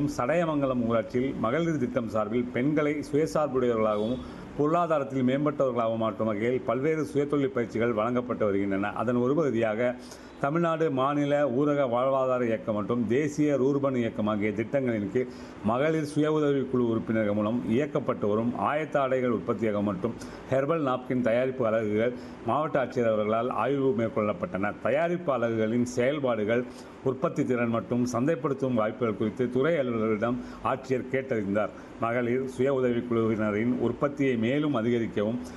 மற்றும் சடையமங்கலம் ஊராட்சியில் மகளிர் திட்டம் சார்பில் பெண்களை சுயசார்புடையவர்களாகவும் பொருளாதாரத்தில் மேம்பட்டவர்களாகவும் மாற்றும் வகையில் பல்வேறு சுயதொழில் பயிற்சிகள் வழங்கப்பட்டு வருகின்றன அதன் ஒரு பகுதியாக தமிழ்நாடு மாநில ஊரக வாழ்வாதார இயக்கம் மற்றும் தேசிய ரூர்பன் இயக்கம் ஆகிய திட்டங்களின் கீழ் மகளிர் சுய உதவிக் குழு உறுப்பினர்கள் மூலம் இயக்கப்பட்டு வரும் ஆயத்த ஆடைகள் உற்பத்தியகம் மற்றும் ஹெர்பல் நாப்கின் தயாரிப்பு அலகுகள் மாவட்ட ஆட்சியர் அவர்களால் ஆய்வு மேற்கொள்ளப்பட்டன தயாரிப்பு அலகுகளின் செயல்பாடுகள் உற்பத்தி திறன் மற்றும் சந்தைப்படுத்தும் வாய்ப்புகள் குறித்து துறை அலுவலர்களிடம் ஆட்சியர் கேட்டறிந்தார் மகளிர் சுய உதவிக் குழுவினரின் உற்பத்தியை மேலும் அதிகரிக்கவும்